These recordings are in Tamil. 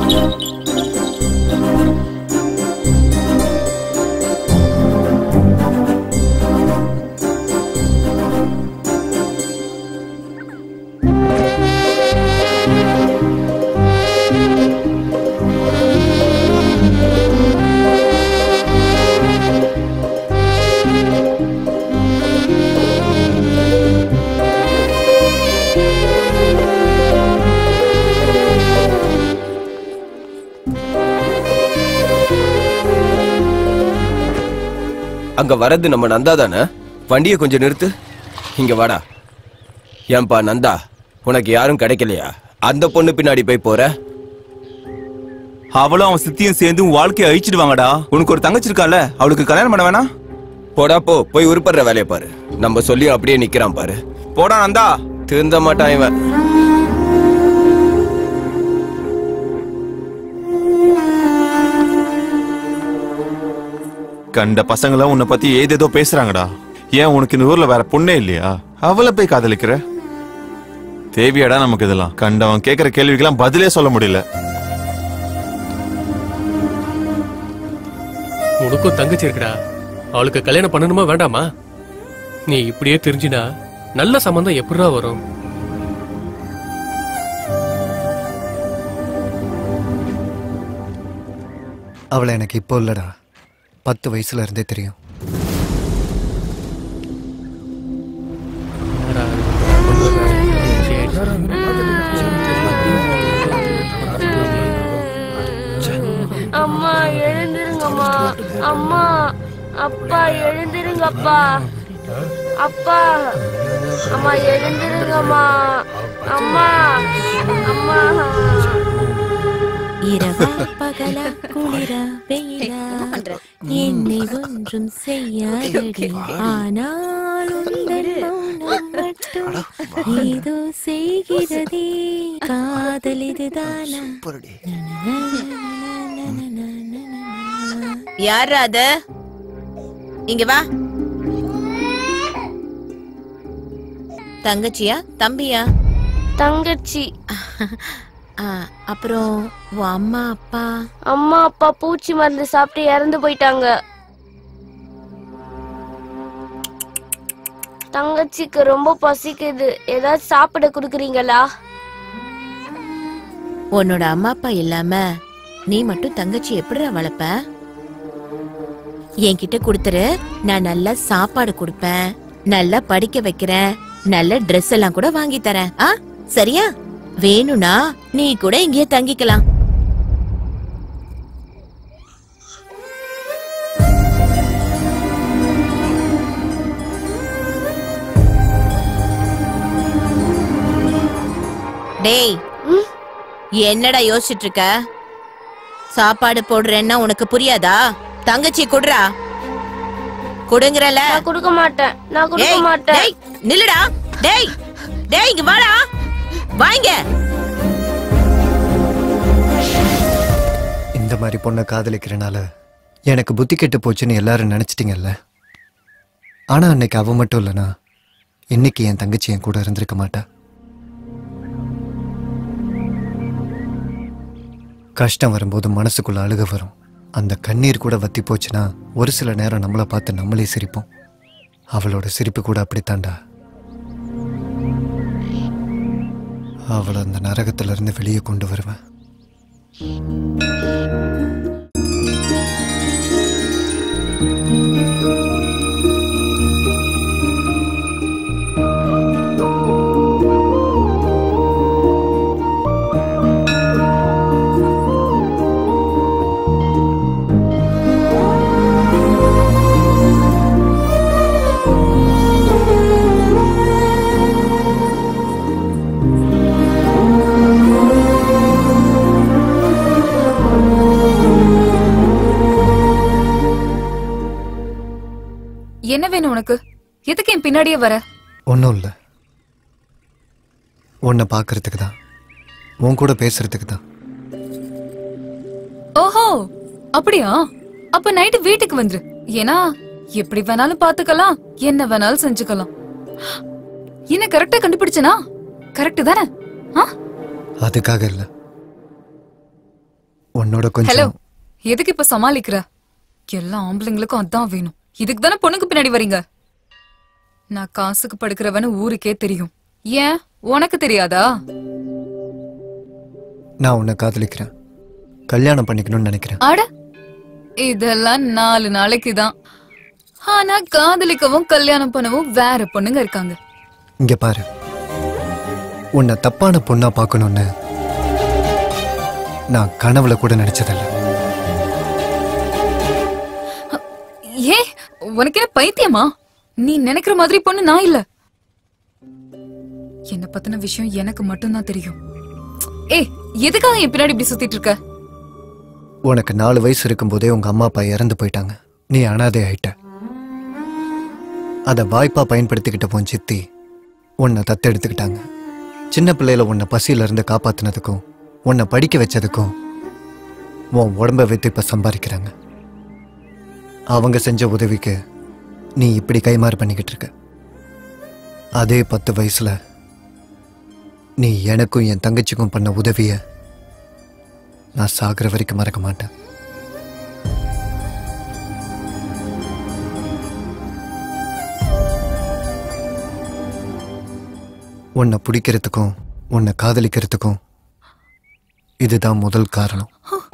அங்க வரது நம்ம நந்தா தானே வண்டியை கொஞ்சம் நிறுத்து இங்க வாடா ஏன்பா நந்தா உனக்கு யாரும் கிடைக்கலையா அந்த பொண்ணு பின்னாடி போய் போற அவளும் அவன் சித்தியும் சேர்ந்து உன் வாழ்க்கையை அழிச்சிடுவாங்கடா உனக்கு ஒரு தங்கச்சி இருக்கால அவளுக்கு கல்யாணம் பண்ண வேணாம் போடா போ போய் உருப்படுற வேலையை பாரு நம்ம சொல்லி அப்படியே நிக்கிறான் பாரு போடா நந்தா திருந்த மாட்டான் இவன் கண்ட பசங்களாம் உன்னை பத்தி ஏதேதோ பேசுறாங்கடா ஏன் உனக்கு இந்த ஊர்ல வேற பொண்ணே இல்லையா அவளை போய் காதலிக்கிற தேவையாடா நமக்கு இதெல்லாம் கண்டவன் கேக்குற கேள்விக்கெல்லாம் பதிலே சொல்ல முடியல உனக்கும் தங்கச்சி இருக்குடா அவளுக்கு கல்யாணம் பண்ணணுமா வேண்டாமா நீ இப்படியே தெரிஞ்சினா நல்ல சம்பந்தம் எப்படிடா வரும் அவளை எனக்கு இப்போ இல்லடா பத்து வயசுல இருந்தே தெரியும் அம்மா எழுந்திருங்கம்மா அம்மா அப்பா எழுந்திருங்கப்பா அப்பா அம்மா எழுந்திருங்கம்மா அம்மா அம்மா இரவா பகலா குளிரா வெயிலா என்னை ஒன்றும் செய்யாதடி ஆனால் உந்தன் மௌனம் மட்டும் ஏதோ செய்கிறதே காதல் இதுதானா யார் அது இங்க வா தங்கச்சியா தம்பியா தங்கச்சி ஆ, அப்புறம் உன் அம்மா அப்பா அம்மா அப்பா பூச்சி மருந்து சாப்பிட்டு இறந்து போயிட்டாங்க தங்கச்சிக்கு ரொம்ப பசிக்குது ஏதாவது சாப்பிட குடுக்குறீங்களா உன்னோட அம்மா அப்பா இல்லாம நீ மட்டும் தங்கச்சி எப்படிடா வளர்ப்ப என்கிட்ட கொடுத்துரு நான் நல்லா சாப்பாடு கொடுப்பேன் நல்லா படிக்க வைக்கிறேன் நல்ல Dress எல்லாம் கூட வாங்கி தரேன் ஆ சரியா வேணும்னா நீ கூட இங்கேயே தங்கிக்கலாம் டேய் என்னடா யோசிச்சுட்டு இருக்க சாப்பாடு போடுறேன்னா உனக்கு புரியாதா தங்கச்சி குடுறா குடுங்கறல நான் கொடுக்க மாட்டேன் நான் கொடுக்க டேய், மாட்டேன் டேய், நில்லுடா டேய் டேய் இங்க வாடா வாங்க இந்த மாதிரி பொண்ணை காதலிக்கிறனால எனக்கு புத்தி கெட்டு போச்சுன்னு எல்லாரும் நினைச்சிட்டீங்கல்ல ஆனா அன்னைக்கு அவ மட்டும் இல்லனா இன்னைக்கு என் தங்கச்சி என் கூட இருந்திருக்க மாட்டா கஷ்டம் வரும்போது மனசுக்குள்ள அழுக வரும் அந்த கண்ணீர் கூட வத்தி போச்சுன்னா ஒரு சில நேரம் நம்மளை பார்த்து நம்மளே சிரிப்போம் அவளோட சிரிப்பு கூட அப்படித்தாண்டா அவளை அந்த நரகத்துல இருந்து வெளியே கொண்டு வருவேன் என்ன வேணும் உனக்கு எதுக்கு என் பின்னாடியே வர ஒன்றும் இல்லை உன்னை பார்க்கறதுக்கு தான் உன் கூட பேசுறதுக்கு தான் ஓஹோ அப்படியா அப்ப நைட்டு வீட்டுக்கு வந்துரு ஏன்னா எப்படி வேணாலும் பாத்துக்கலாம் என்ன வேணாலும் செஞ்சுக்கலாம் என்ன கரெக்டா கண்டுபிடிச்சனா கரெக்ட் தானே ஆ? அதுக்காக இல்லை உன்னோட ஹலோ கொஞ்சம் எதுக்கு இப்ப சமாளிக்கிற எல்லா ஆம்பளைங்களுக்கும் அதான் வேணும் இதுக்கு தானே பொண்ணுக்கு பின்னாடி வரீங்க நான் காசுக்கு படுக்கிறவன்னு ஊருக்கே தெரியும் ஏன் உனக்கு தெரியாதா நான் உன்னை காதலிக்கிறேன் கல்யாணம் பண்ணிக்கணும்னு நினைக்கிறேன் அட இதெல்லாம் நாலு நாளைக்கு தான் ஆனா காதலிக்கவும் கல்யாணம் பண்ணவும் வேற பொண்ணுங்க இருக்காங்க இங்க பாரு உன்னை தப்பான பொண்ணா பார்க்கணும்னு நான் கனவுல கூட நினைச்சதில்ல ஏ உனக்கு என்ன பைத்தியமா நீ நினைக்கிற மாதிரி பொண்ணு நான் இல்ல என்ன பத்தின விஷயம் எனக்கு மட்டும்தான் தெரியும் ஏய் எதுக்காக என் பின்னாடி இப்படி சுத்திட்டு இருக்க உனக்கு நாலு வயசு இருக்கும்போதே உங்க அம்மா அப்பா இறந்து போயிட்டாங்க நீ அனாதை ஆயிட்ட அதை வாய்ப்பா பயன்படுத்திக்கிட்ட போன் சித்தி உன்னை தத்தெடுத்துக்கிட்டாங்க சின்ன பிள்ளையில உன்னை பசியில இருந்து காப்பாத்தினதுக்கும் உன்னை படிக்க வச்சதுக்கும் உன் உடம்ப வைத்து இப்ப சம்பாதிக்கிறாங்க அவங்க செஞ்ச உதவிக்கு நீ இப்படி கைமாறு பண்ணிக்கிட்டு இருக்க அதே பத்து வயசுல நீ எனக்கும் என் தங்கச்சிக்கும் பண்ண உதவிய நான் சாகுற வரைக்கும் மறக்க மாட்டேன் உன்னை பிடிக்கிறதுக்கும் உன்னை காதலிக்கிறதுக்கும் இதுதான் முதல் காரணம்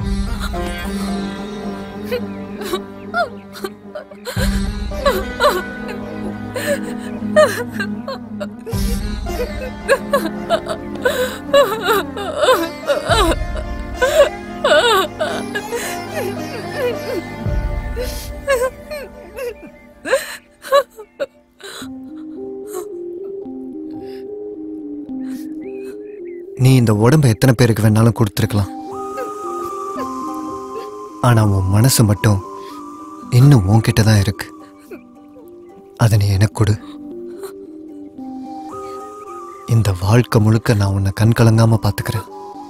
நீ இந்த உடம்ப எத்தனை பேருக்கு வேணாலும் கொடுத்துருக்கலாம் ஆனா உன் மனசு மட்டும் இன்னும் உன்கிட்ட தான் இருக்கு அதை நீ எனக்கு கொடு இந்த வாழ்க்கை முழுக்க நான் உன்னை கண் கலங்காம பாத்துக்கிறேன்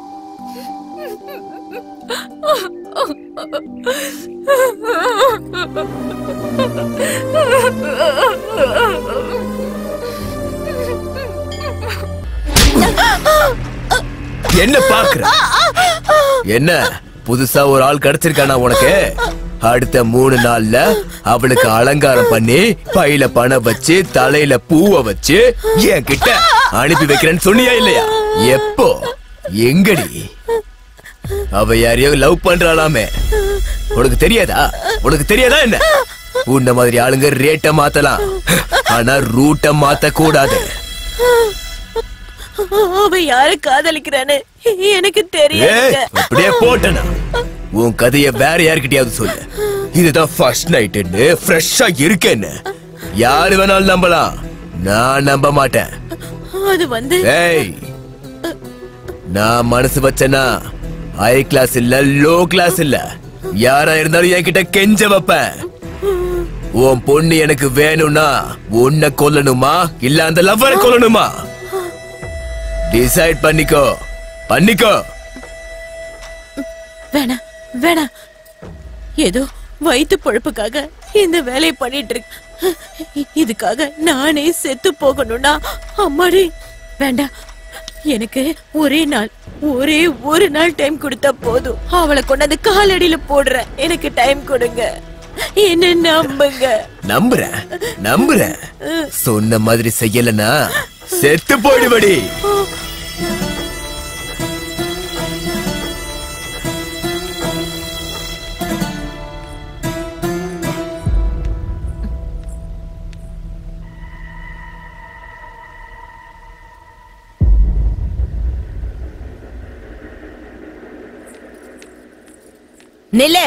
என்ன பாக்குற என்ன புதுசா ஒரு ஆள் கிடைச்சிருக்கானா உனக்கு அடுத்த மூணு நாள்ல அவளுக்கு அலங்காரம் பண்ணி பையில பணம் வச்சு தலையில பூவ வச்சு என் கிட்ட அனுப்பி வைக்கிறேன்னு சொன்னியா இல்லையா எப்போ எங்கடி அவ யாரையோ லவ் பண்றாளாமே உனக்கு தெரியாதா உனக்கு தெரியாதா என்ன உன்ன மாதிரி ஆளுங்க ரேட்ட மாத்தலாம் ஆனா ரூட்ட மாத்த கூடாது அவ யாரு காதலிக்கிறான்னு எனக்கு ஏய், தெரியாது அப்படியே போட்டனா உன் கதைய வேற யார்கிட்டயாவது சொல்லு இதுதான் ஃபர்ஸ்ட் நைட்டுன்னு ஃப்ரெஷ்ஷா இருக்கேன்னு யாரு வேணாலும் நம்பலாம் நான் நம்ப மாட்டேன் அது வந்து ஏய் நான் மனசு வச்சேனா ஹை கிளாஸ் இல்ல லோ கிளாஸ் இல்ல யாரா இருந்தாலும் என்கிட்ட கெஞ்ச வைப்பேன் உன் பொண்ணு எனக்கு வேணும்னா உன்னை கொல்லணுமா இல்ல அந்த லவ்வரை கொல்லணுமா டிசைட் பண்ணிக்கோ பண்ணிக்கோ வேணாம் வேணாம் ஏதோ வயிற்று பொழப்புக்காக இந்த வேலையை பண்ணிட்டு இருக்கு இதுக்காக நானே செத்து போகணும்னா அம்மாடி வேண்டாம் எனக்கு ஒரே நாள் ஒரே ஒரு நாள் டைம் கொடுத்தா போதும் அவளை கொண்டாந்து காலடியில போடுறேன் எனக்கு டைம் கொடுங்க என்ன நம்புங்க நம்புறேன் நம்புறேன் சொன்ன மாதிரி செய்யலனா செத்து போயிடுவடி நில்லு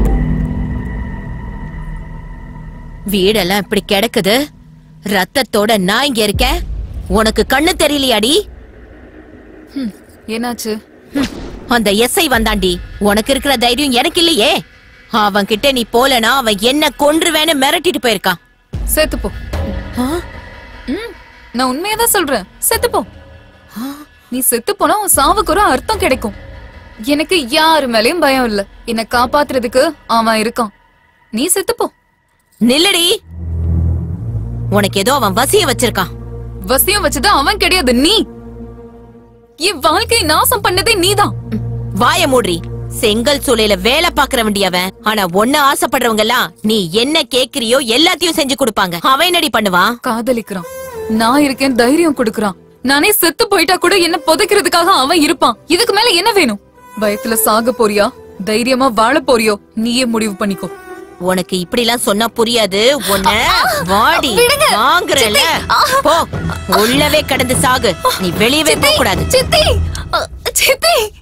வீடெல்லாம் இப்படி கிடக்குது ரத்தத்தோட நான் இங்க இருக்கேன் உனக்கு கண்ணு தெரியலையாடி என்னாச்சு ஹம், அந்த எஸ்ஐ வந்தாண்டி உனக்கு இருக்கிற தைரியம் எனக்கு இல்லையே அவன் கிட்ட நீ போலனா அவன் என்ன கொன்றுவேன்னு மிரட்டிட்டு போயிருக்கான் செத்து போ ஆ? ம், நான் உண்மையதான் சொல்றேன் செத்து போ நீ செத்து போனா உன் சாவுக்கு ஒரு அர்த்தம் கிடைக்கும் எனக்கு யாரு மேலயும் பயம் இல்ல என்ன காப்பாத்துறதுக்கு அவன் இருக்கான் நீ செத்து போ நில்லடி உனக்கு ஏதோ அவன் வசிய வச்சிருக்கான் வசியம் வச்சது அவன் கிடையாது நீ என் வாழ்க்கையை நாசம் பண்ணதே நீதான் வாய மூடுறி செங்கல் சூளையில வேலை பாக்குற வேண்டியவன் ஆனா ஒண்ணு ஆசைப்படுறவங்க எல்லாம் நீ என்ன கேக்குறியோ எல்லாத்தையும் செஞ்சு கொடுப்பாங்க அவன் என்னடி பண்ணுவான் காதலிக்கிறான் நான் இருக்கேன் தைரியம் கொடுக்கறான் நானே செத்து போயிட்டா கூட என்ன புதைக்கிறதுக்காக அவன் இருப்பான் இதுக்கு மேல என்ன வேணும் பயத்துல சாக போறியா தைரியமா வாழ போறியோ நீயே முடிவு பண்ணிக்கோ உனக்கு இப்படி எல்லாம் சொன்னா புரியாது உன்ன வாடி விடுங்க. வாங்குறல சித்தி. போ உள்ளவே கடந்து சாகு நீ வெளியவே போக கூடாது சித்தி அ, சித்தி